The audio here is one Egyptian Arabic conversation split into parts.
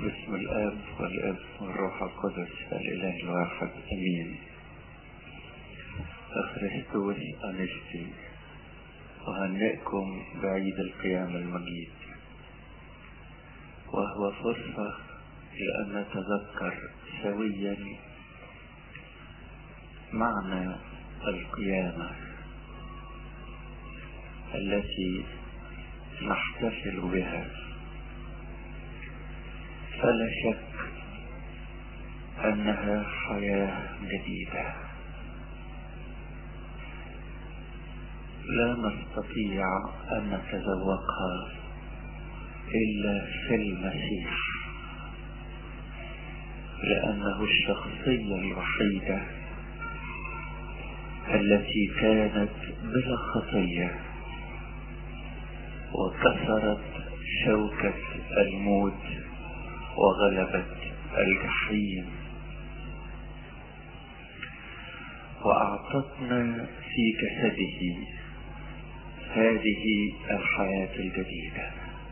باسم الآب والابن والروح القدس الإله الواحد أمين أخرجتوس أنشتي وهنئكم بعيد القيام المجيد وهو فرصة لأن نتذكر سويا معنى القيامة التي نحتفل بها فلا شك أنها حياة جديدة لا نستطيع أن نتذوقها إلا في المسيح لأنه الشخصية الوحيدة التي كانت بلا خطية وكسرت شوكة الموت وغلبت الجحيم وأعطتنا في جسده هذه الحياة الجديدة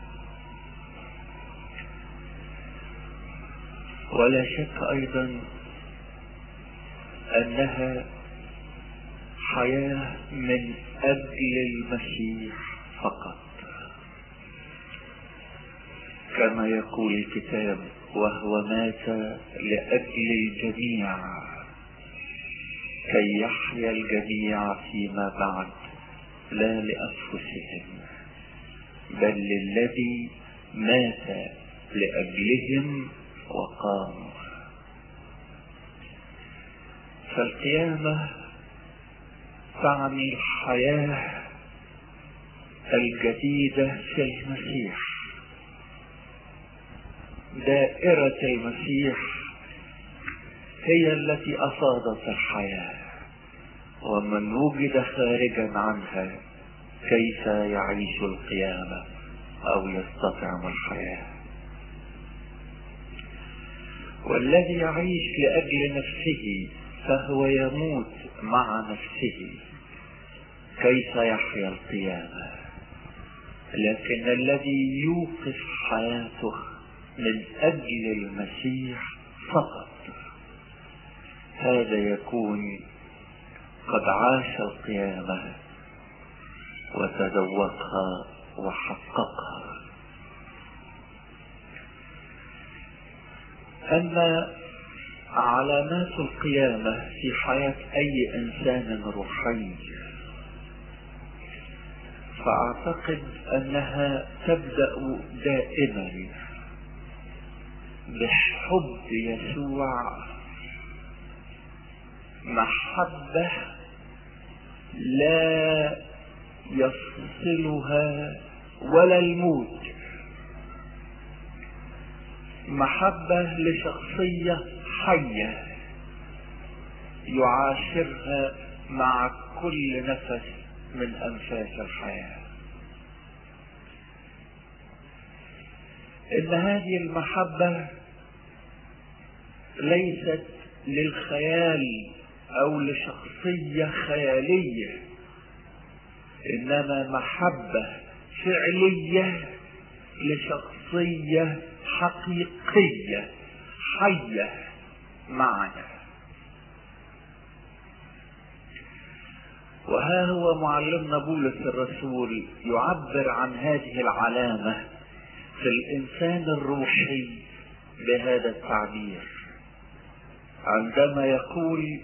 ولا شك أيضا أنها حياة من أجل المسيح فقط كما يقول الكتاب وهو مات لأجل الجميع كي يحيا الجميع فيما بعد لا لأنفسهم بل للذي مات لأجلهم وقام فالقيامة تعني الحياة الجديدة في المسيح دائرة المسيح هي التي أفاضت الحياة ومن وجد خارجا عنها كيف يعيش القيامة أو يستطعم الحياة والذي يعيش لأجل نفسه فهو يموت مع نفسه كيف يحيا القيامة لكن الذي يوقف حياته من أجل المسيح فقط هذا يكون قد عاش القيامة وتذوقها وحققها أما علامات القيامة في حياة أي إنسان روحي فأعتقد أنها تبدأ دائما بحب يسوع محبة لا يفصلها ولا الموت محبة لشخصية حية يعاشرها مع كل نفس من أنفاس الحياة إن هذه المحبة ليست للخيال أو لشخصية خيالية إنما محبة فعلية لشخصية حقيقية حية معنا وها هو معلمنا بولس الرسول يعبر عن هذه العلامة في الإنسان الروحي بهذا التعبير عندما يقول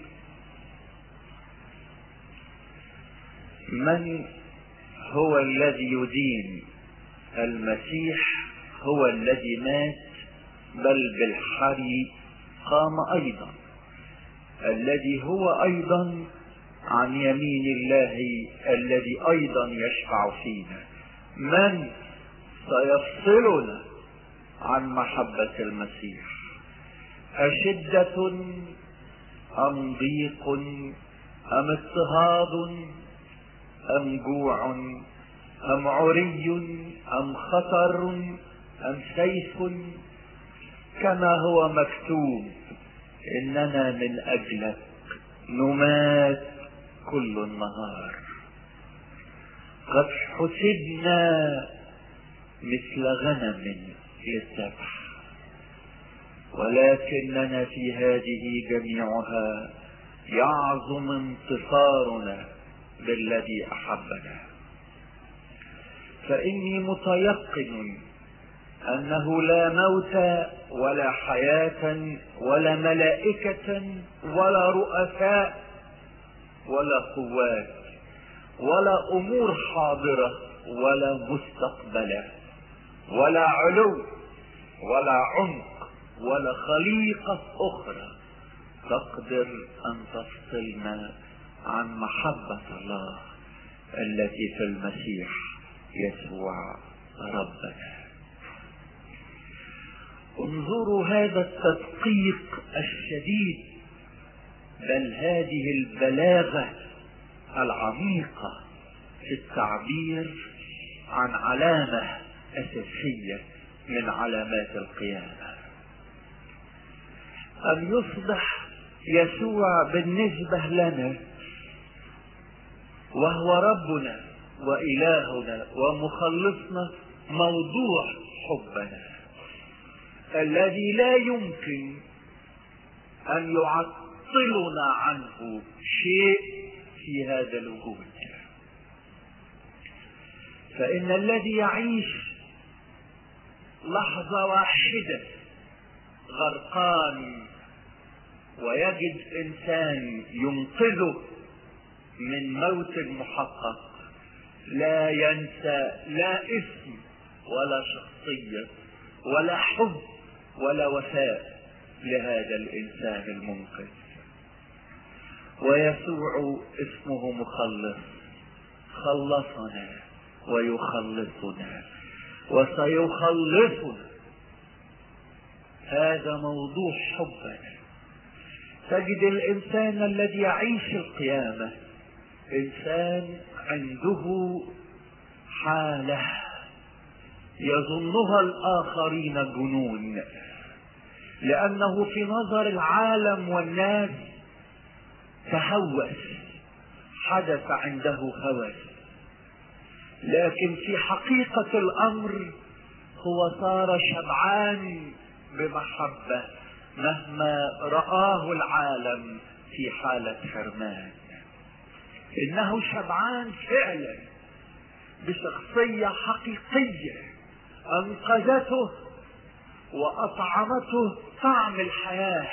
من هو الذي يدين المسيح هو الذي مات بل بالحري قام ايضا الذي هو ايضا عن يمين الله الذي ايضا يشفع فينا من سيفصلنا عن محبة المسيح أشدة أم ضيق أم اضطهاد أم جوع أم عري أم خطر أم سيف كما هو مكتوب إننا من أجلك نمات كل النهار قد حسبنا مثل غنم للذبح ولكننا في هذه جميعها يعظم انتصارنا بالذي احبنا فاني متيقن انه لا موت ولا حياة ولا ملائكة ولا رؤساء ولا قوات ولا امور حاضرة ولا مستقبلة ولا علو ولا عمق ولا خليقة اخرى تقدر ان تفصلنا عن محبة الله التي في المسيح يسوع ربنا انظروا هذا التدقيق الشديد بل هذه البلاغة العميقة في التعبير عن علامة أساسية من علامات القيامة أن يصبح يسوع بالنسبة لنا وهو ربنا وإلهنا ومخلصنا موضوع حبنا الذي لا يمكن أن يعطلنا عنه شيء في هذا الوجود فإن الذي يعيش لحظة واحدة غرقان ويجد إنسان ينقذه من موت محقق لا ينسى لا اسم ولا شخصية ولا حب ولا وفاء لهذا الإنسان المنقذ ويسوع اسمه مخلص خلصنا ويخلصنا وسيخلصنا هذا موضوع حبنا تجد الإنسان الذي يعيش القيامة إنسان عنده حالة يظنها الآخرين جنون لأنه في نظر العالم والناس تهوس حدث عنده هوس لكن في حقيقة الأمر هو صار شبعان بمحبة مهما رآه العالم في حالة حرمان إنه شبعان فعلا بشخصية حقيقية أنقذته وأطعمته طعم الحياة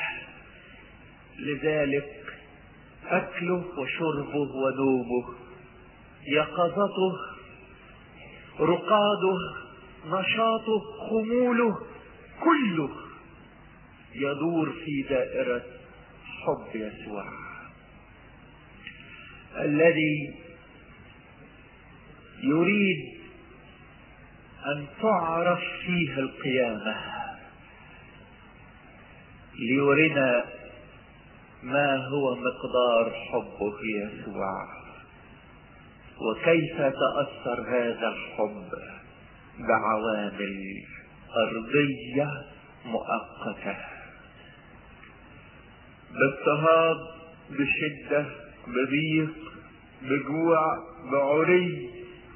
لذلك أكله وشربه ونومه يقظته رقاده نشاطه خموله كله يدور في دائرة حب يسوع الذي يريد أن تعرف فيه القيامة ليرنا ما هو مقدار حبه يسوع وكيف تأثر هذا الحب بعوامل أرضية مؤقتة باضطهاد بشدة بضيق بجوع بعري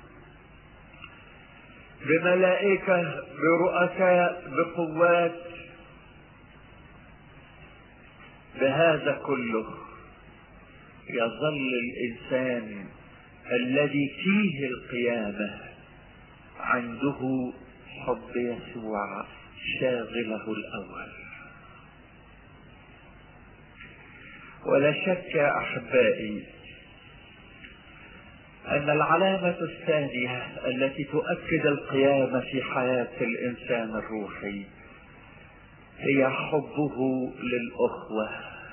بملائكة برؤساء بقوات بهذا كله يظل الإنسان الذي فيه القيامة عنده حب يسوع شاغله الأول ولا شك يا أحبائي أن العلامة الثانية التي تؤكد القيامة في حياة الإنسان الروحي هي حبه للأخوة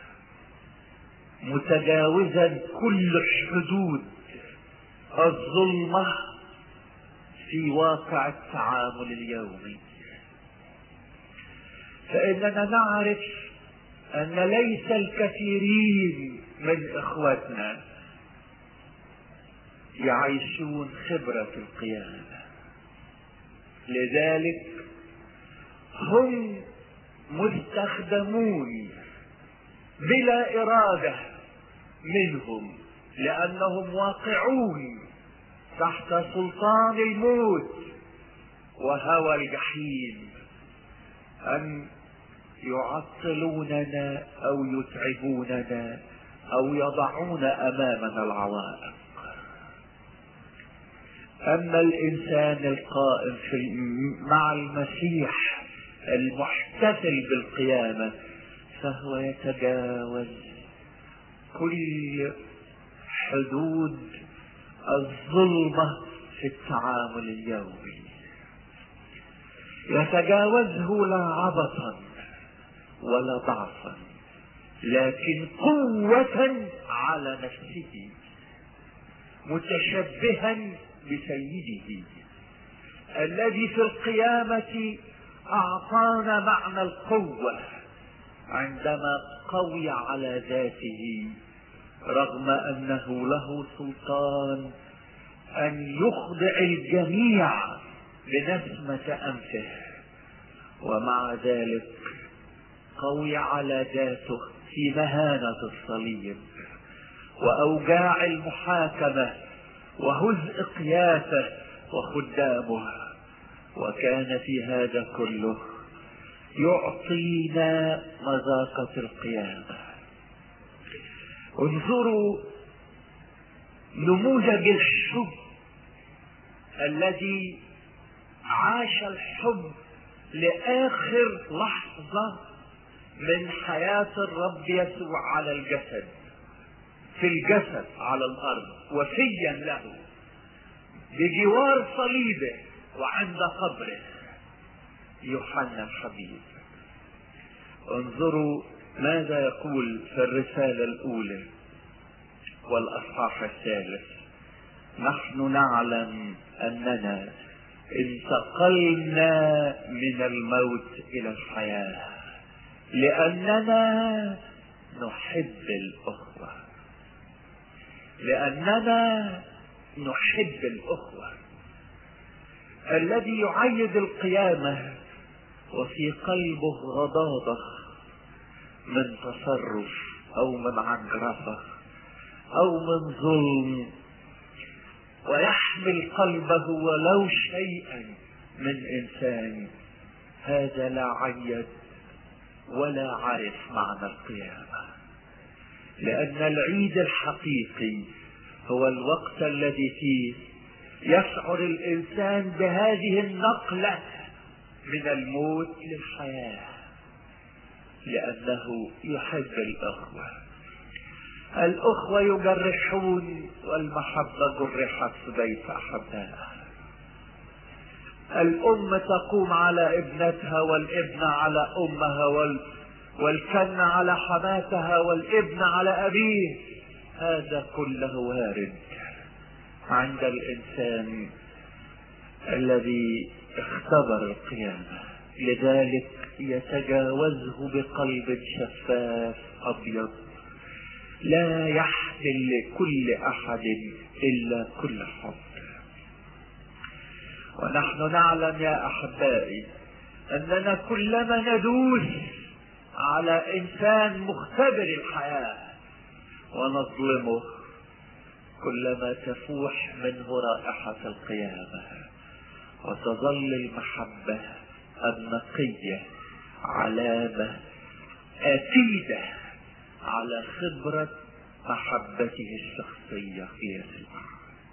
متجاوزا كل الحدود الظلمة في واقع التعامل اليومي فإننا نعرف أن ليس الكثيرين من إخوتنا يعيشون خبرة القيامة لذلك هم مستخدمون بلا إرادة منهم لأنهم واقعون تحت سلطان الموت وهوى الجحيم أن يعطلوننا او يتعبوننا او يضعون امامنا العوائق اما الانسان القائم في مع المسيح المحتفل بالقيامه فهو يتجاوز كل حدود الظلمه في التعامل اليومي يتجاوزه لا عبثا ولا ضعفا لكن قوة على نفسه متشبها بسيده الذي في القيامة أعطانا معنى القوة عندما قوي على ذاته رغم أنه له سلطان أن يخضع الجميع بنسمة أنفه ومع ذلك قوي على ذاته في مهانة الصليب وأوجاع المحاكمة وهزء قياسه وخدامه وكان في هذا كله يعطينا مذاقة القيامة انظروا نموذج الحب الذي عاش الحب لآخر لحظة من حياة الرب يسوع على الجسد في الجسد على الأرض وفيا له بجوار صليبه وعند قبره يوحنا الحبيب انظروا ماذا يقول في الرسالة الأولى والأصحاح الثالث نحن نعلم أننا انتقلنا من الموت إلى الحياة لأننا نحب الأخوة لأننا نحب الأخوة الذي يعيد القيامة وفي قلبه غضاضة من تصرف أو من عنجرفة أو من ظلم ويحمل قلبه ولو شيئا من إنسان هذا لا عيد ولا عرف معنى القيامة لأن العيد الحقيقي هو الوقت الذي فيه يشعر الإنسان بهذه النقلة من الموت للحياة لأنه يحب الأخوة الأخوة يجرحون والمحبة جرحت في بيت أحبائها الأم تقوم على ابنتها والابن على أمها وال... والكن على حماتها والابن على أبيه هذا كله وارد عند الإنسان الذي اختبر القيامة لذلك يتجاوزه بقلب شفاف أبيض لا يحمل لكل أحد إلا كل حب ونحن نعلم يا أحبائي أننا كلما ندوس على إنسان مختبر الحياة ونظلمه كلما تفوح منه رائحة القيامة وتظل المحبة النقية علامة أكيدة على خبرة محبته الشخصية في يسوع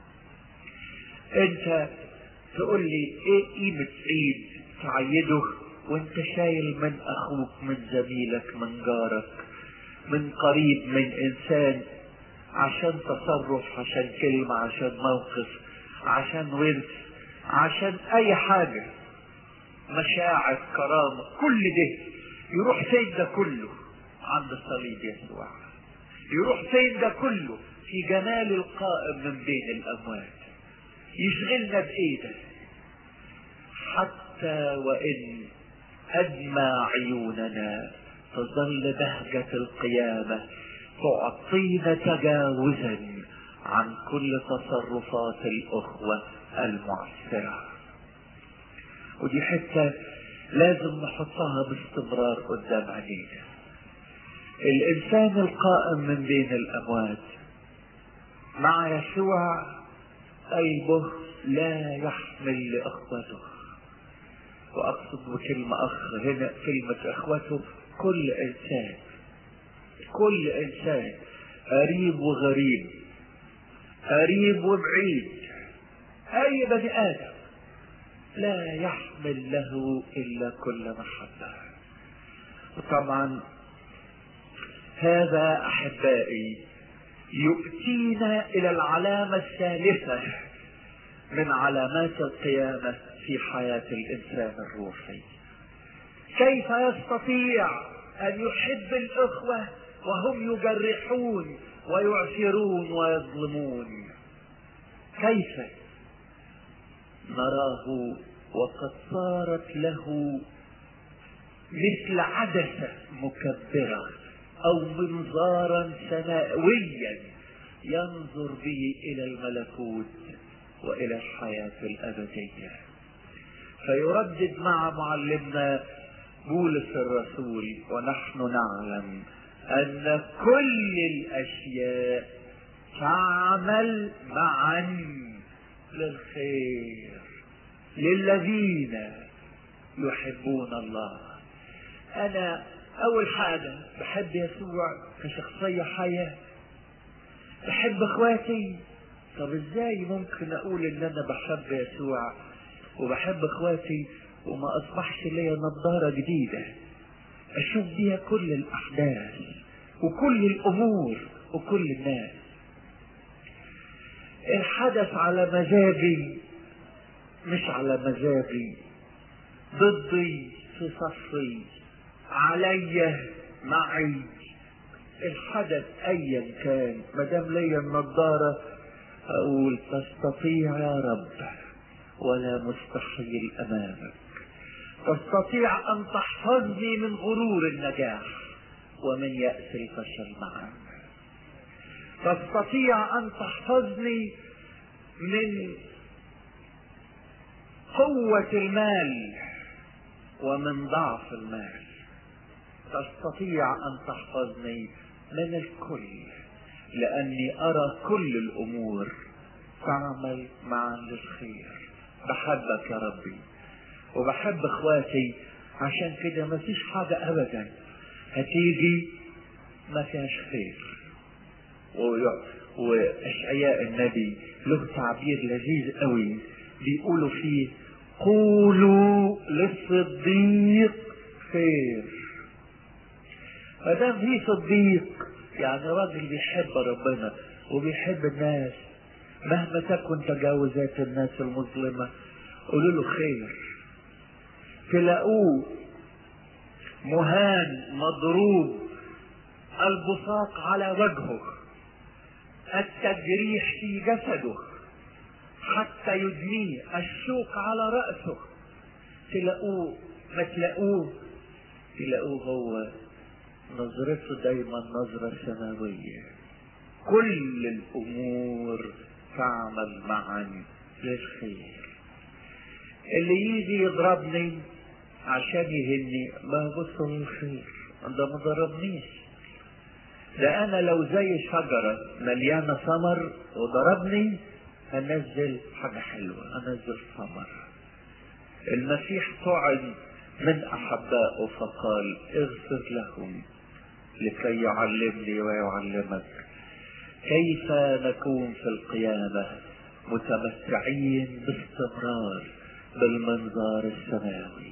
انت تقول لي ايه قيمة عيد تعيده وانت شايل من اخوك من زميلك من جارك من قريب من انسان عشان تصرف عشان كلمة عشان موقف عشان ورث عشان اي حاجة مشاعر كرامة كل ده يروح فين ده كله عند صليب يسوع يروح فين ده كله في جمال القائم من بين الاموات يشغلنا بايه ده حتى وان ادمى عيوننا تظل بهجة القيامة تعطينا تجاوزا عن كل تصرفات الأخوة المعسرة ودي حتة لازم نحطها باستمرار قدام عينينا الإنسان القائم من بين الأموات مع يسوع قلبه لا يحمل لأخوته واقصد بكلمة اخ هنا كلمة اخوته كل انسان كل انسان قريب وغريب قريب وبعيد اي بني ادم لا يحمل له الا كل محبة وطبعا هذا احبائي يؤتينا الى العلامة الثالثة من علامات القيامة في حياة الانسان الروحي كيف يستطيع ان يحب الاخوة وهم يجرحون ويعثرون ويظلمون كيف نراه وقد صارت له مثل عدسة مكبرة او منظارا سماويا ينظر به الى الملكوت والى الحياة الابدية فيردد مع معلمنا بولس الرسول ونحن نعلم ان كل الاشياء تعمل معا للخير للذين يحبون الله انا اول حاجة بحب يسوع كشخصية حية بحب اخواتي طب ازاي ممكن اقول ان انا بحب يسوع وبحب اخواتي وما اصبحش ليا نظارة جديدة اشوف بيها كل الاحداث وكل الامور وكل الناس الحدث على مزاجي مش على مزاجي ضدي في صفي علي معي الحدث ايا كان ما دام ليا النضاره اقول تستطيع يا رب ولا مستحيل امامك تستطيع ان تحفظني من غرور النجاح ومن ياس الفشل معا تستطيع ان تحفظني من قوه المال ومن ضعف المال تستطيع ان تحفظني من الكل لاني ارى كل الامور تعمل معا للخير بحبك يا ربي وبحب اخواتي عشان كده ما فيش حاجة ابدا هتيجي ما فيهاش خير واشعياء النبي له تعبير لذيذ قوي بيقولوا فيه قولوا للصديق خير فدام في صديق يعني راجل بيحب ربنا وبيحب الناس مهما تكن تجاوزات الناس المظلمة قولوا له خير تلاقوه مهان مضروب البصاق على وجهه التجريح في جسده حتى يدنيه الشوك على رأسه تلاقوه ما تلاقوه تلاقوه هو نظرته دايما نظرة سماوية كل الأمور تعمل معا للخير اللي يجي يضربني عشان يهني ما بص الخير ده ما ضربنيش ده انا لو زي شجرة مليانة ثمر وضربني هنزل حاجة حلوة انزل ثمر المسيح طعن من احبائه فقال اغفر لهم لكي يعلمني ويعلمك كيف نكون في القيامة متمتعين باستمرار بالمنظار السماوي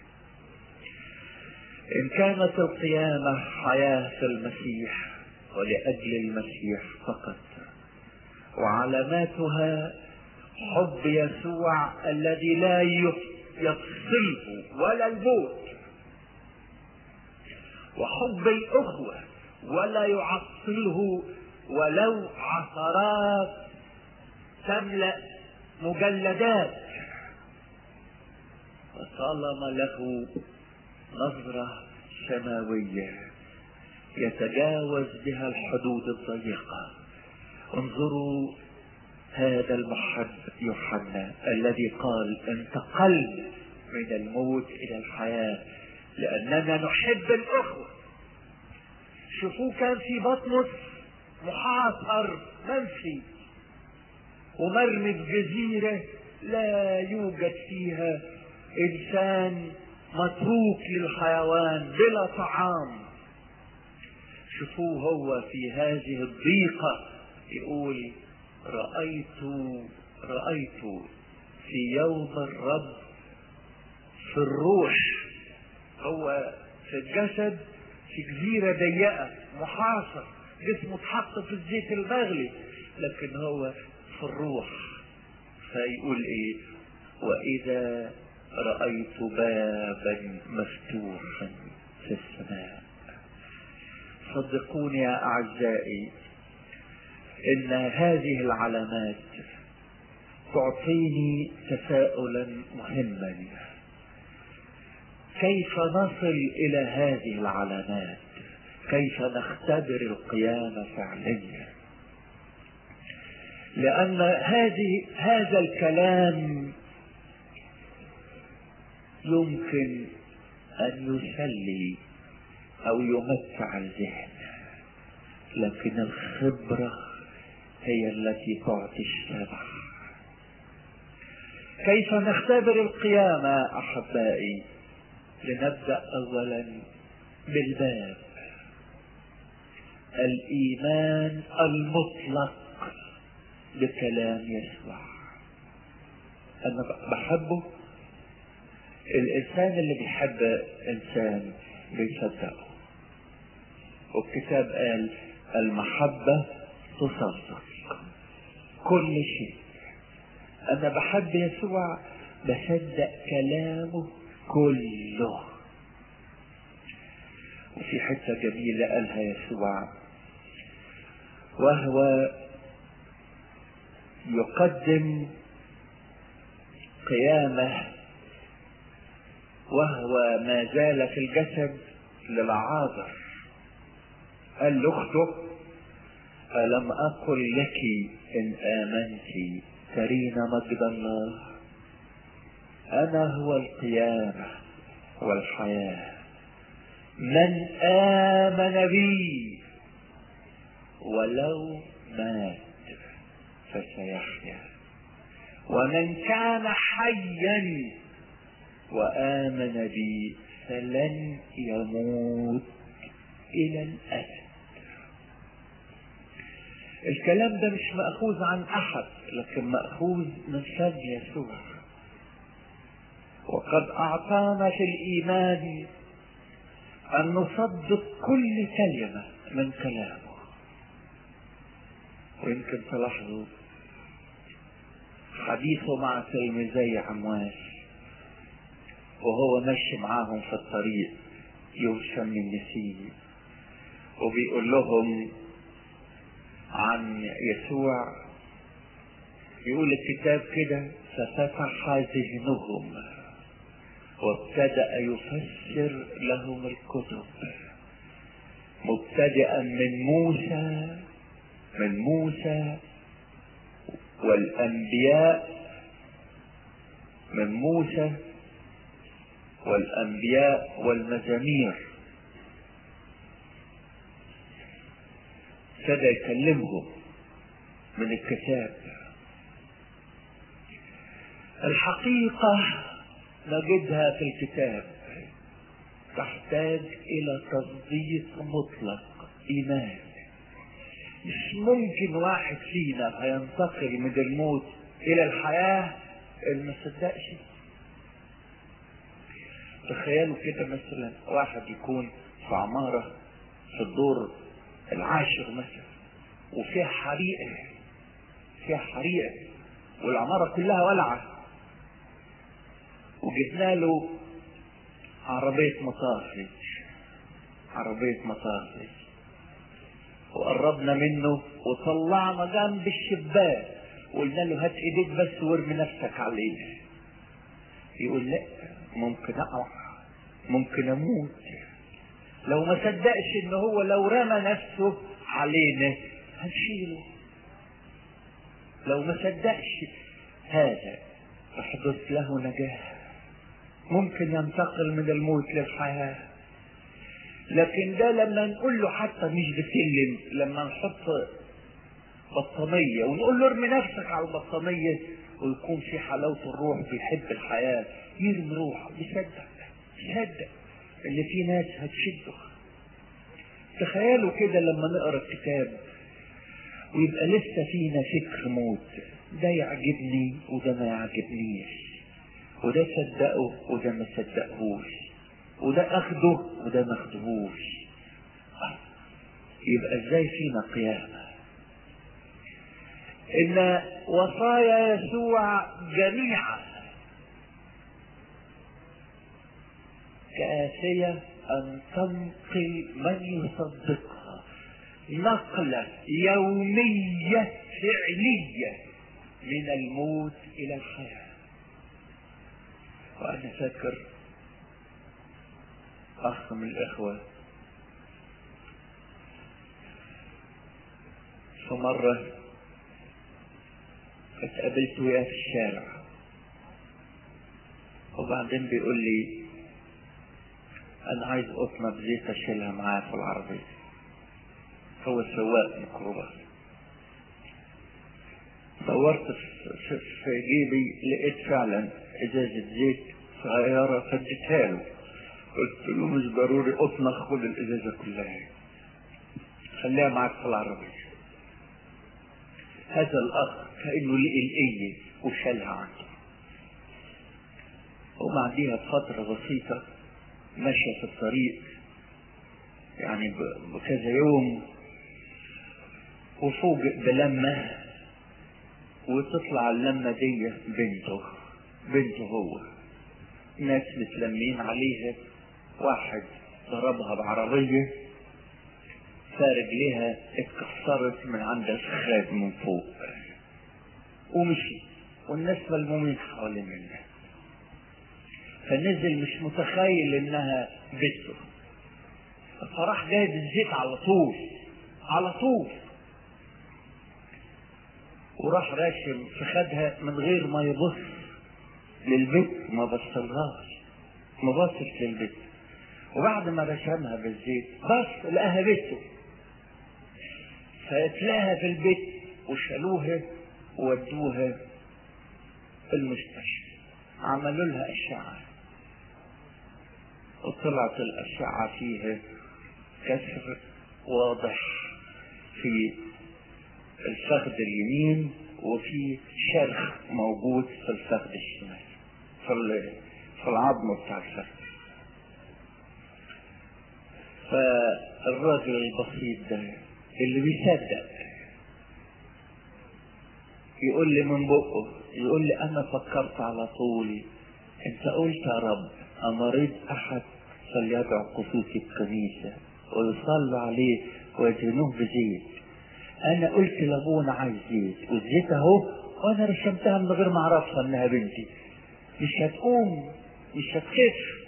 إن كانت القيامة حياة في المسيح ولأجل المسيح فقط وعلاماتها حب يسوع الذي لا يفصله ولا الموت وحب الأخوة ولا يعطله ولو عثرات تملأ مجلدات وطالما له نظرة سماوية يتجاوز بها الحدود الضيقة انظروا هذا المحب يوحنا الذي قال انتقل من الموت الى الحياة لاننا نحب الاخوة شوفوه كان في بطمس محاصر منفي ومرمي في جزيرة لا يوجد فيها انسان متروك للحيوان بلا طعام شوفوه هو في هذه الضيقة يقول رأيت رأيت في يوم الرب في الروح هو في الجسد في جزيرة ضيقة محاصر جسمه اتحط في الزيت المغلي لكن هو في الروح فيقول ايه واذا رأيت بابا مفتوحا في السماء صدقوني يا اعزائي ان هذه العلامات تعطيني تساؤلا مهما كيف نصل الى هذه العلامات كيف نختبر القيامه فعليا لان هذه هذا الكلام يمكن ان يسلي او يمتع الذهن لكن الخبره هي التي تعطي الشبع كيف نختبر القيامه احبائي لنبدا اولا بالباب الايمان المطلق بكلام يسوع انا بحبه الانسان اللي بيحب انسان بيصدقه والكتاب قال المحبة تصدق كل شيء انا بحب يسوع بصدق كلامه كله وفي حتة جميلة قالها يسوع وهو يقدم قيامه وهو ما زال في الجسد للعاذر قال لاخته ألم أقل لك إن آمنت ترين مجد الله أنا هو القيامة والحياة من آمن بي ولو مات فسيحيا ومن كان حيا وآمن بي فلن يموت إلى الأبد الكلام ده مش مأخوذ عن أحد لكن مأخوذ من فم يسوع وقد أعطانا في الإيمان أن نصدق كل كلمة من كلامه ويمكن تلاحظوا حديثه مع تلميذي عمواس وهو ماشي معاهم في الطريق يوشم من نسيه وبيقول لهم عن يسوع يقول الكتاب كده ففتح ذهنهم وابتدأ يفسر لهم الكتب مبتدئا من موسى من موسى والأنبياء من موسى والأنبياء والمزامير ابتدى يكلمهم من الكتاب الحقيقة نجدها في الكتاب تحتاج إلى تصديق مطلق إيمان مش ممكن واحد فينا هينتقل من الموت إلى الحياة اللي ما صدقش تخيلوا كده مثلا واحد يكون في عمارة في الدور العاشر مثلا وفيها حريقة فيها حريقة والعمارة كلها ولعة وجبنا له عربية مطافي عربية مطافي وقربنا منه وطلعنا جنب الشباك وقلنا له هات ايديك بس وارمي نفسك عليه يقول لا ممكن اقع ممكن اموت لو ما صدقش ان هو لو رمى نفسه علينا هنشيله لو ما صدقش هذا تحدث له نجاه ممكن ينتقل من الموت للحياة لكن ده لما نقول له حتى مش بسلم لما نحط بطانية ونقول له ارمي نفسك على البطانية ويكون في حلاوة الروح بيحب الحياة يرمي روحه يصدق يصدق ان في ناس هتشده تخيلوا كده لما نقرا الكتاب ويبقى لسه فينا فكر موت ده يعجبني وده ما يعجبنيش وده صدقه وده ما صدقهوش وده اخده وده ما اخدهوش يبقى ازاي فينا قيامة ان وصايا يسوع جميعا كآسية ان تنقل من يصدقها نقلة يومية فعلية من الموت الى الحياة وانا فاكر اخ من الاخوة في مرة اتقابلت وياه في الشارع وبعدين بيقول لي انا عايز قطنة بزيت اشيلها معايا في العربية هو سواق ميكروباص دورت في, في جيبي لقيت فعلا ازازة زيت صغيرة فديتها له قلت له مش ضروري قطنة خد الازازة كلها خليها معاك في العربية هذا الاخ كانه لقي الايه وشالها عنده وبعديها بفترة بسيطة ماشية في الطريق يعني بكذا يوم وفوجئ بلمة وتطلع اللمة دي بنته بنته هو ناس متلمين عليها واحد ضربها بعربية فرجليها اتكسرت من عند الخاد من فوق ومشي والناس ملمومين حوالين منها فنزل مش متخيل انها بنته فراح جايب الزيت على طول على طول وراح راشم في خدها من غير ما يبص للبيت ما بصلهاش ما بصش للبيت وبعد ما رشمها بالزيت بص لقاها بيته فاتلاها في البيت وشالوها وودوها المستشفى عملوا لها أشعة وطلعت الأشعة فيها كسر واضح في الفخذ اليمين وفي شرخ موجود في الفخذ الشمال في في العظم بتاع الفخذ فالراجل البسيط ده اللي بيصدق يقول لي من بقه يقول لي انا فكرت على طول انت قلت يا رب امريض احد فليدعو قصوص الكنيسة ويصلوا عليه ويدهنوه بزيت انا قلت لابونا عايز زيت والزيت اهو وانا رشمتها من غير ما اعرفها انها بنتي مش هتقوم مش هتخف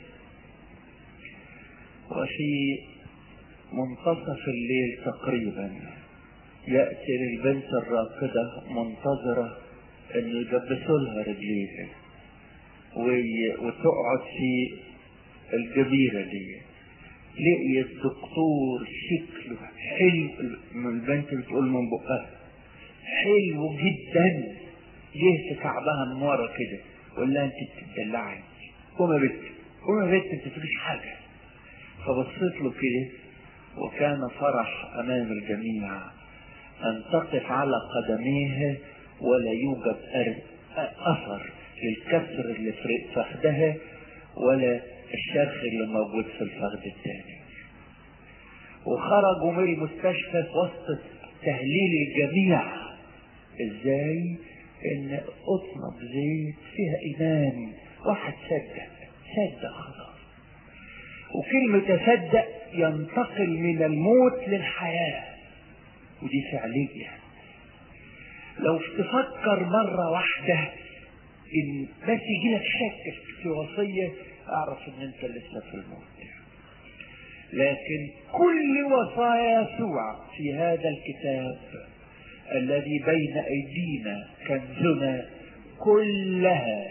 وفي منتصف الليل تقريبا يأتي للبنت الراقدة منتظرة انه يجبسوا لها رجليها وتقعد في الجبيرة دي لقي الدكتور شكله حلو البنت بتقول من بقها حلو جدا جه في كعبها من ورا كده وقال لها انت بتدلعي قوم يا بنت قوم يا بنت انت تفيش حاجه فبصيت له كده وكان فرح امام الجميع ان تقف على قدميها ولا يوجد اثر للكسر اللي في فخدها ولا الشرخ اللي موجود في الفخذ الثاني وخرجوا من المستشفى في وسط تهليل الجميع ازاي ان قطنة بزيت فيها ايمان واحد صدق صدق خلاص وكلمة تصدق ينتقل من الموت للحياة ودي فعلية لو تفكر مرة واحدة ان بس يجي لك شك في وصية اعرف ان انت لسه في الموت لكن كل وصايا يسوع في هذا الكتاب الذي بين ايدينا كنزنا كلها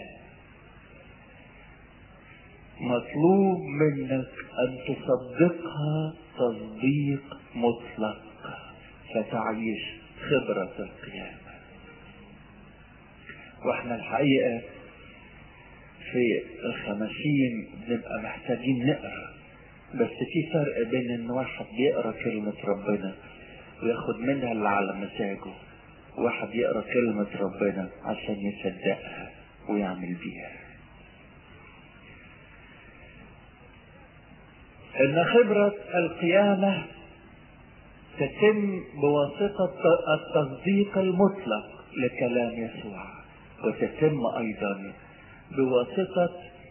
مطلوب منك ان تصدقها تصديق مطلق فتعيش خبرة القيامة واحنا الحقيقة في الخمسين بنبقى محتاجين نقرا بس في فرق بين ان واحد بيقرا كلمة ربنا وياخد منها اللي على مزاجه واحد يقرا كلمة ربنا عشان يصدقها ويعمل بيها ان خبرة القيامة تتم بواسطة التصديق المطلق لكلام يسوع وتتم ايضا بواسطة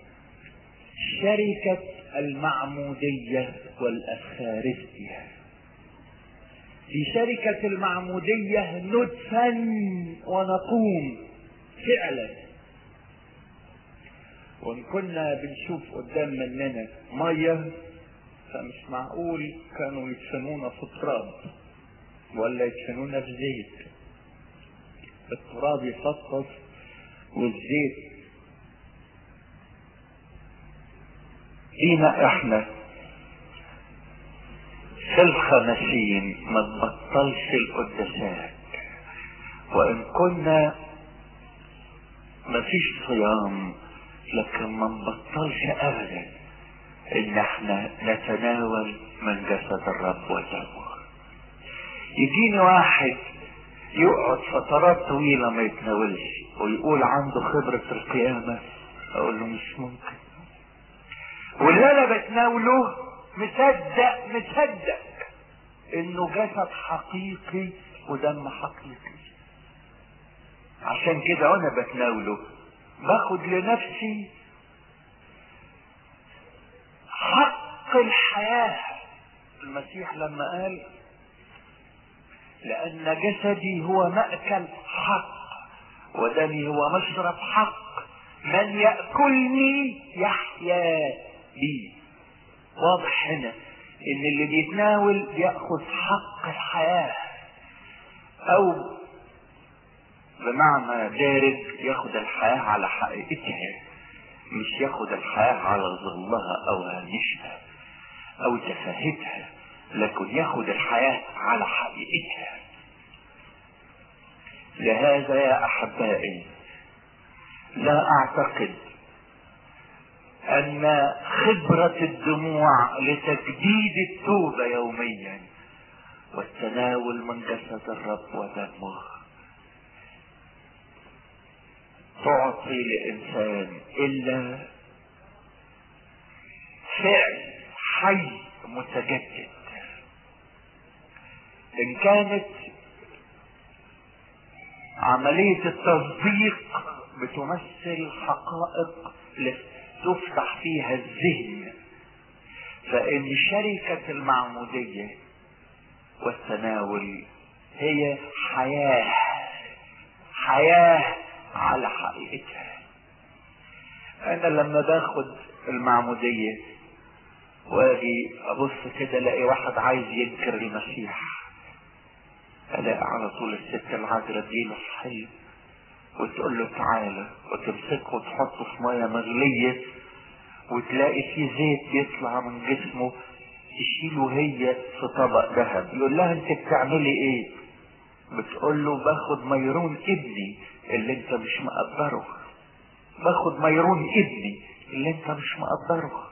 شركة المعمودية والأفخارستية في شركة المعمودية ندفن ونقوم فعلا وإن كنا بنشوف قدام مننا مية فمش معقول كانوا يدفنونا في التراب ولا يدفنونا في زيت التراب يفطس والزيت فينا احنا في الخمسين ما تبطلش القداسات وان كنا ما فيش صيام لكن ما نبطلش ابدا ان احنا نتناول من جسد الرب ودمه يجيني واحد يقعد فترات طويلة ما يتناولش ويقول عنده خبرة القيامة اقول له مش ممكن واللي انا بتناوله مصدق مصدق انه جسد حقيقي ودم حقيقي عشان كده وانا بتناوله باخد لنفسي حق الحياة المسيح لما قال لأن جسدي هو مأكل حق ودمي هو مشرب حق من يأكلني يحيا بي واضح هنا ان اللي بيتناول بياخذ حق الحياة او بمعنى دارج ياخد الحياة على حقيقتها مش ياخد الحياة على ظلها او هامشها او تفاهتها لكن ياخد الحياة على حقيقتها لهذا يا احبائي لا اعتقد ان خبرة الدموع لتجديد التوبة يوميا والتناول من جسد الرب ودمه تعطي لانسان الا فعل حي متجدد ان كانت عملية التصديق بتمثل حقائق تفتح فيها الذهن فإن شركة المعمودية والتناول هي حياة حياة على حقيقتها أنا لما باخد المعمودية واجي أبص كده ألاقي واحد عايز ينكر المسيح ألاقي على طول الست العذراء تجيله في حلم وتقول له تعالى وتمسكه وتحطه في ميه مغلية وتلاقي في زيت يطلع من جسمه تشيله هي في طبق ذهب يقول لها انت بتعملي ايه بتقول له باخد ميرون ابني اللي انت مش مقدره باخد ميرون ابني اللي انت مش مقدره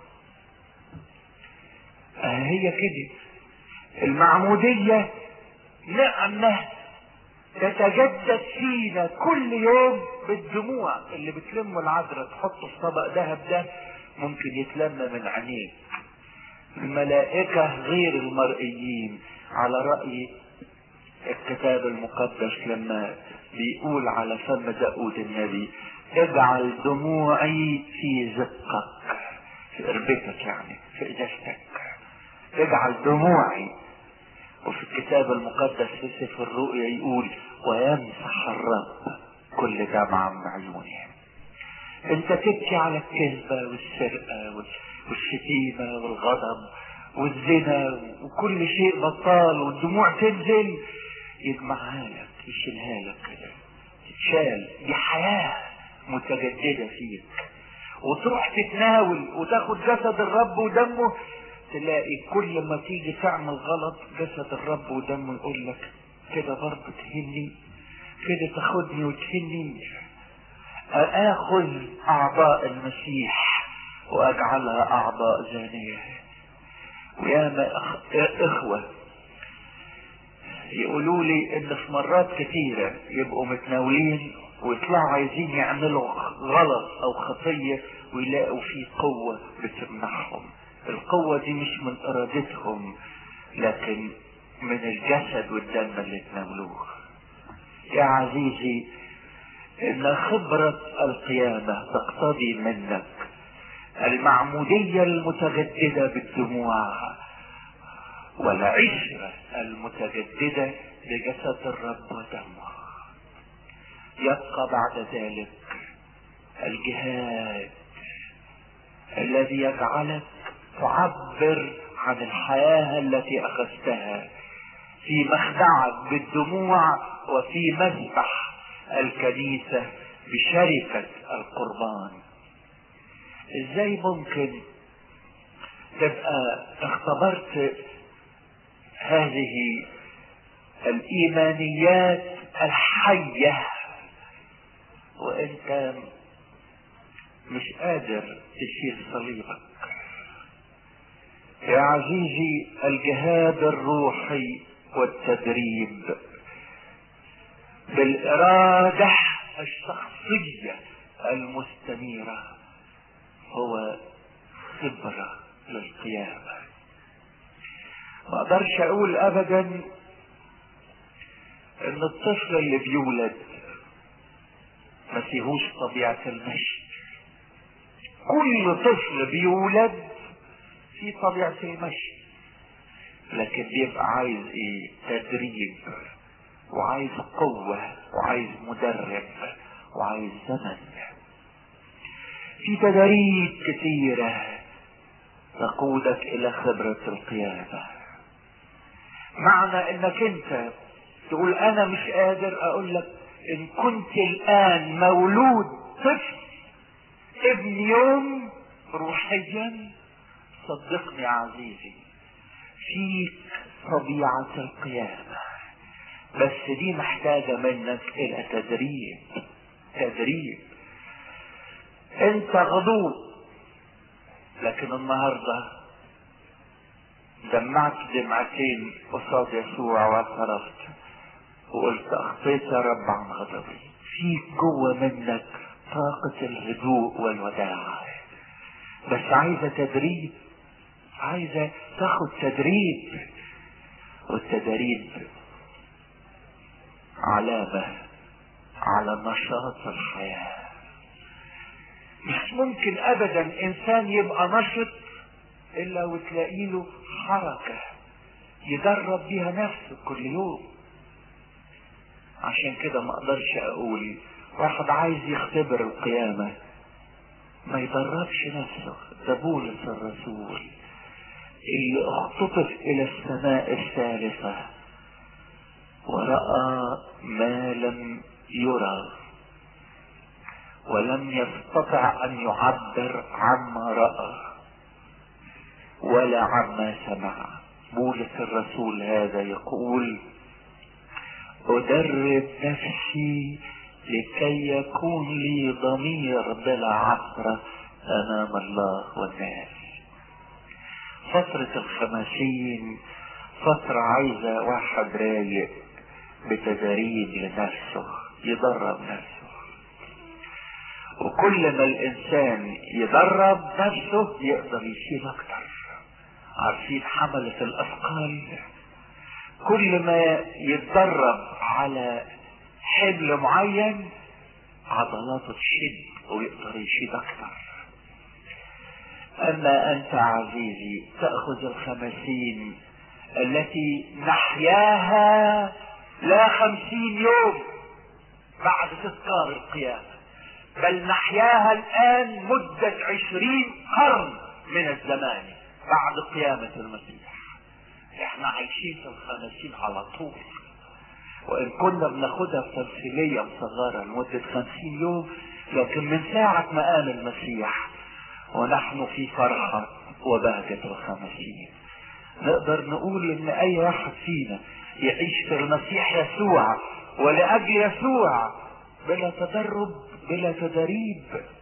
اه هي كده المعمودية نعمة تتجدد فينا كل يوم بالدموع اللي بتلم العذراء تحطه في طبق ذهب ده ممكن يتلم من عينيك الملائكة غير المرئيين على رأي الكتاب المقدس لما بيقول على فم داود النبي اجعل دموعي في زقك في قربتك يعني في ازازتك اجعل دموعي وفي الكتاب المقدس في سفر الرؤيا يقول ويمسح الرب كل دمعة من عيونهم انت تبكي على الكذبة والسرقة والشتيمة والغضب والزنا وكل شيء بطال والدموع تنزل يجمعها لك يشيلها لك كده تتشال دي حياة متجددة فيك وتروح تتناول وتاخد جسد الرب ودمه تلاقي كل ما تيجي تعمل غلط جسد الرب ودمه يقول لك كده برضه تهني كده تاخدني وتهني اخذ اعضاء المسيح واجعلها اعضاء زانية وياما اخوة يقولوا لي ان في مرات كثيرة يبقوا متناولين ويطلعوا عايزين يعملوا غلط او خطية ويلاقوا في قوة بتمنعهم القوة دي مش من ارادتهم لكن من الجسد والدم اللي تناولوه يا عزيزي ان خبرة القيامة تقتضي منك المعمودية المتجددة بالدموع والعشرة المتجددة بجسد الرب ودمه يبقى بعد ذلك الجهاد الذي يجعلك تعبر عن الحياة التي أخذتها في مخدعك بالدموع وفي مسبح الكنيسة بشركة القربان ازاي ممكن تبقى اختبرت هذه الايمانيات الحية وانت مش قادر تشيل صليبك يا عزيزي الجهاد الروحي والتدريب بالإرادة الشخصية المستنيرة هو خبرة للقيامة ما اقدرش اقول ابدا ان الطفل اللي بيولد ما فيهوش طبيعة المشي كل طفل بيولد في طبيعة المشي لكن بيبقى عايز ايه تدريب وعايز قوة وعايز مدرب وعايز زمن في تدريب كثيرة تقودك الى خبرة القيادة معنى انك انت تقول انا مش قادر اقول لك ان كنت الان مولود طفل ابن يوم روحيا صدقني يا عزيزي فيك طبيعة القيامة بس دي محتاجة منك الى تدريب تدريب انت غضوب لكن النهاردة دمعت دمعتين قصاد يسوع واعترفت وقلت اخطيت يا رب عن غضبي فيك جوه منك طاقة الهدوء والوداع بس عايزة تدريب عايزة تاخد تدريب والتدريب علامة على نشاط الحياة مش ممكن ابدا انسان يبقى نشط الا وتلاقي له حركة يدرب بيها نفسه كل يوم عشان كده ما اقدرش اقول واحد عايز يختبر القيامة ما يدربش نفسه ده بولس الرسول اللي اختطف الى السماء الثالثة ورأى ما لم يرى ولم يستطع ان يعبر عما رأى ولا عما سمع بولس الرسول هذا يقول ادرب نفسي لكي يكون لي ضمير بلا عثرة امام الله والناس فترة الخمسين فترة عايزة واحد رايق بتدريب لنفسه يدرب نفسه وكل ما الانسان يدرب نفسه يقدر يشيل اكتر عارفين حملة الاثقال كل ما يتدرب على حمل معين عضلاته تشد ويقدر يشيل اكتر اما انت عزيزي تأخذ الخمسين التي نحياها لا خمسين يوم بعد تذكار القيامة بل نحياها الآن مدة عشرين قرن من الزمان بعد قيامة المسيح احنا عايشين في الخمسين على طول وان كنا بناخدها بتمثيلية مصغرة لمدة خمسين يوم لكن من ساعة ما قام المسيح ونحن في فرحة وبهجة الخمسين نقدر نقول ان اي واحد فينا يعيش في المسيح يسوع ولأجل يسوع بلا تدرب بلا تدريب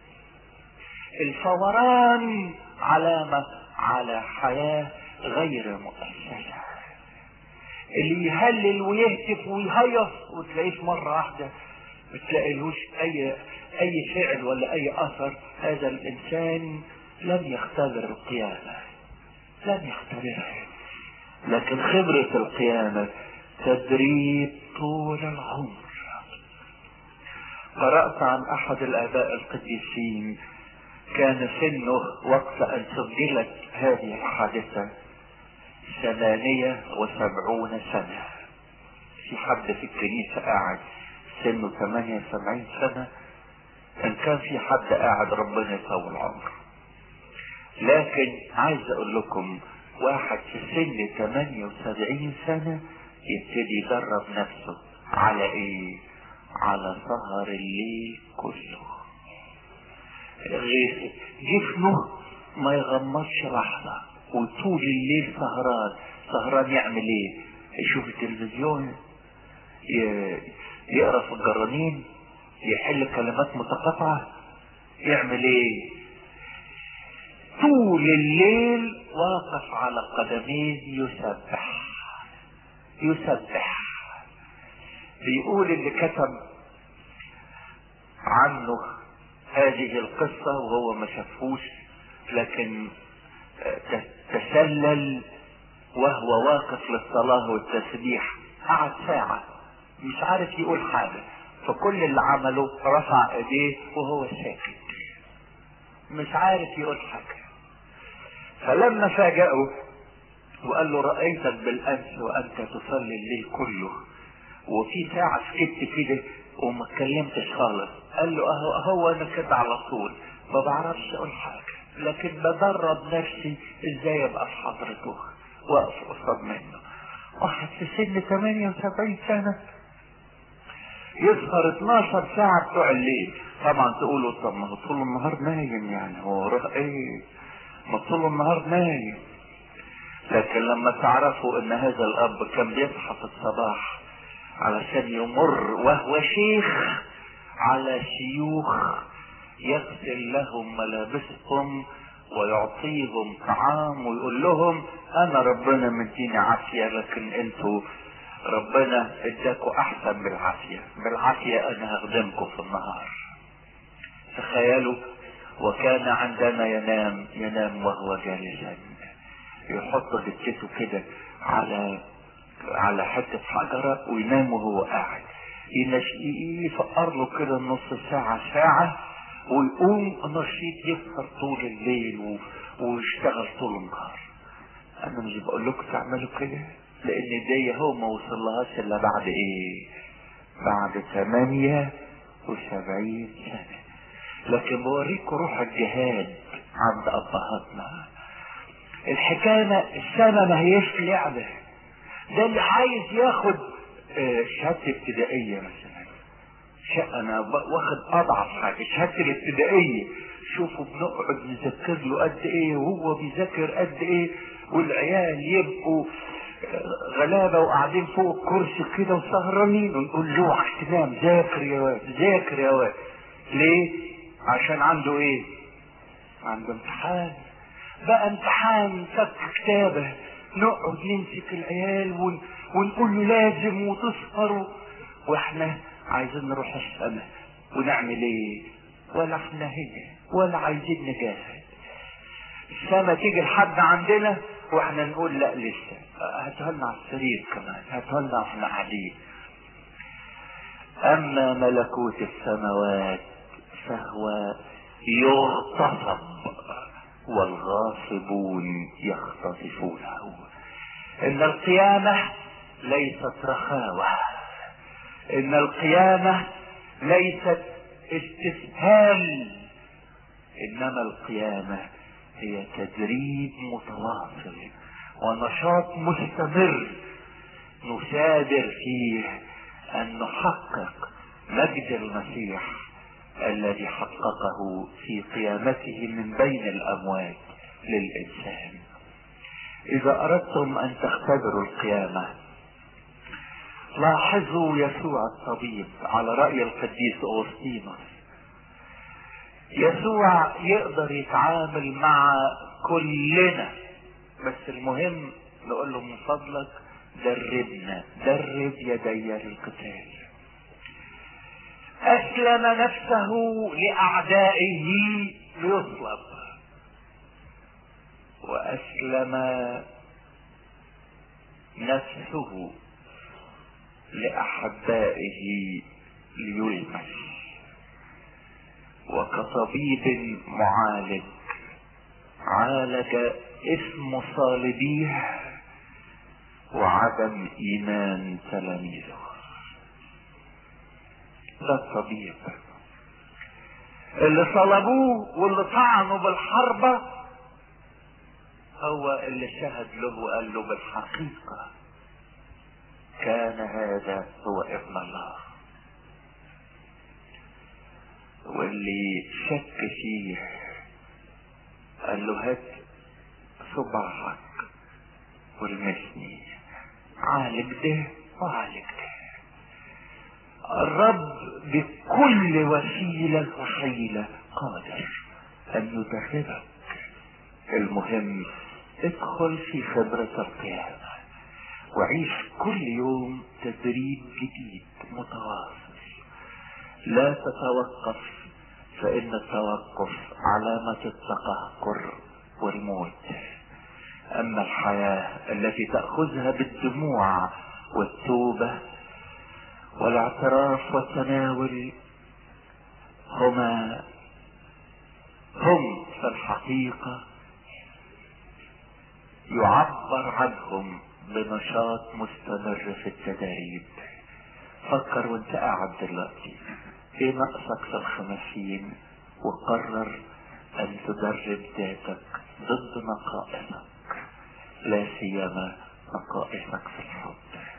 الفوران علامة على حياة غير مؤسسة اللي يهلل ويهتف ويهيص وتلاقيه مرة واحدة ما تلاقيلوش اي اي فعل ولا اي اثر هذا الانسان لم يختبر القيامة لم يختبرها لكن خبرة القيامة تدريب طول العمر قرأت عن احد الاباء القديسين كان سنه وقت ان سجلت هذه الحادثة ثمانية وسبعون سنة في حد في الكنيسة قاعد سنه ثمانية وسبعين سنة ان كان في حد قاعد ربنا يطول عمره لكن عايز اقول لكم واحد في سن 78 سنة يبتدي يدرب نفسه على ايه على سهر الليل كله جسمه ما يغمضش لحظة وطول الليل سهران سهران يعمل ايه يشوف التلفزيون يقرا في الجرانين يحل كلمات متقاطعة يعمل ايه طول الليل واقف على قدميه يسبح يسبح بيقول اللي كتب عنه هذه القصة وهو ما شافوش لكن تسلل وهو واقف للصلاة والتسبيح قعد ساعة مش عارف يقول حاجة فكل اللي عمله رفع ايديه وهو ساكت مش عارف يقول حاجة فلما فاجأه وقال له رأيتك بالأمس وأنت تصلي الليل كله وفي ساعة سكت كده وما اتكلمتش خالص قال له اهو هو انا كده على طول ما بعرفش اقول حاجة لكن بدرب نفسي ازاي ابقى في حضرته واقف قصاد منه واحد في سن 78 سنة يسهر 12 ساعة بتوع الليل طبعا تقولوا طب ما هو طول النهار نايم يعني هو وراه ايه ما طول النهار نايم لكن لما تعرفوا ان هذا الاب كان بيصحى في الصباح علشان يمر وهو شيخ على شيوخ يغسل لهم ملابسهم ويعطيهم طعام ويقول لهم انا ربنا مديني عافية لكن انتوا ربنا اداكوا احسن بالعافية بالعافية انا هخدمكم في النهار تخيلوا وكان عندما ينام ينام وهو جالسا يحط جثته كده على على حتة حجرة وينام وهو قاعد يفقر له كده نص ساعة ساعة ويقوم نشيط يسهر طول الليل و... ويشتغل طول النهار انا مش بقول لكم تعملوا كده لان دي هو ما وصلهاش الا بعد ايه بعد ثمانية وسبعين سنة لكن بوريكم روح الجهاد عند ابهاتنا الحكاية السنة ما هيش لعبة ده اللي عايز ياخد شهادة ابتدائية مثلا انا واخد اضعف حاجة شهادة الابتدائية شوفوا بنقعد نذكر له قد ايه وهو بيذاكر قد ايه والعيال يبقوا غلابة وقاعدين فوق الكرسي كده وسهرانين ونقول له اوعى تنام ذاكر يا واد ذاكر يا واد ليه؟ عشان عنده ايه؟ عنده امتحان بقى امتحان فك كتابه نقعد نمسك العيال ون... ونقول له لازم وتسهر واحنا عايزين نروح السماء ونعمل ايه ولا احنا هنا ولا عايزين نجاهد السماء تيجي لحد عندنا واحنا نقول لا لسه هاتولنا على السرير كمان هاتولنا واحنا قاعدين اما ملكوت السماوات فهو يغتصب والغاصبون يختطفونه ان القيامة ليست رخاوة ان القيامة ليست استسهال انما القيامة هي تدريب متواصل ونشاط مستمر نسابر فيه ان نحقق مجد المسيح الذي حققه في قيامته من بين الاموات للانسان اذا اردتم ان تختبروا القيامة لاحظوا يسوع الطبيب على رأي القديس أوسطينوس يسوع يقدر يتعامل مع كلنا بس المهم نقول له من فضلك دربنا درب يدي للقتال اسلم نفسه لاعدائه ليصلب واسلم نفسه لاحبائه ليلمس وكطبيب معالج عالج اسم صالبيه وعدم ايمان تلاميذه ده الطبيب اللي صلبوه واللي طعنوا بالحربة هو اللي شهد له وقال له بالحقيقة كان هذا هو ابن الله واللي شك فيه قال له هات صباعك والمسني عالج ده وعالج ده الرب بكل وسيلة وحيلة قادر أن يدربك المهم ادخل في خبرة القيامة وعيش كل يوم تدريب جديد متواصل لا تتوقف فإن التوقف علامة التقهقر والموت أما الحياة التي تأخذها بالدموع والتوبة والاعتراف والتناول هما هم في الحقيقة يعبر عنهم بنشاط مستمر في التدريب فكر وانت قاعد دلوقتي ايه نقصك في الخمسين وقرر ان تدرب ذاتك ضد نقائصك لا سيما نقائصك في الحب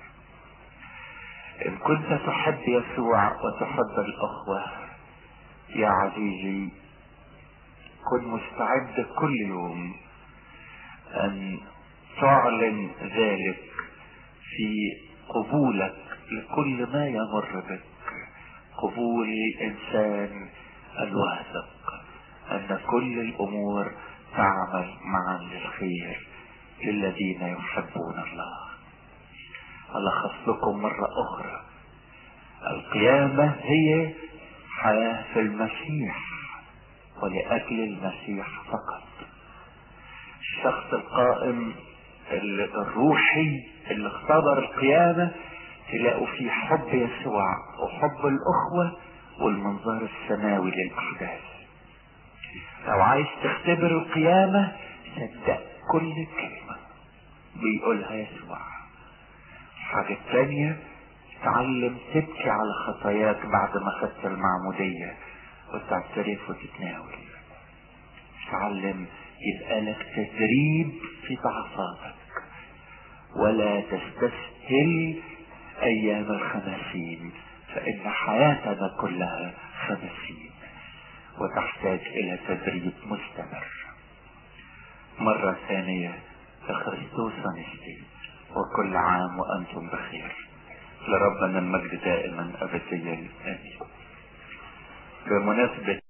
ان كنت تحب يسوع وتحب الاخوة يا عزيزي كن مستعد كل يوم ان تعلن ذلك في قبولك لكل ما يمر بك قبول الانسان الواثق ان كل الامور تعمل معا للخير للذين يحبون الله ألخص لكم مرة أخرى القيامة هي حياة في المسيح ولأجل المسيح فقط الشخص القائم الروحي اللي اختبر القيامة تلاقوا فيه حب يسوع وحب الأخوة والمنظار السماوي للأحداث لو عايز تختبر القيامة صدق كل كلمة بيقولها يسوع الحاجة الثانية تعلم تبكي على خطاياك بعد ما خدت المعمودية وتعترف وتتناول تعلم يبقى لك تدريب في ضعفاتك ولا تستسهل ايام الخمسين فان حياتنا كلها خمسين وتحتاج الى تدريب مستمر مرة ثانية لخريستوس ونستي وكل عام وأنتم بخير لربنا المجد دائما أبديا آمين بمناسبة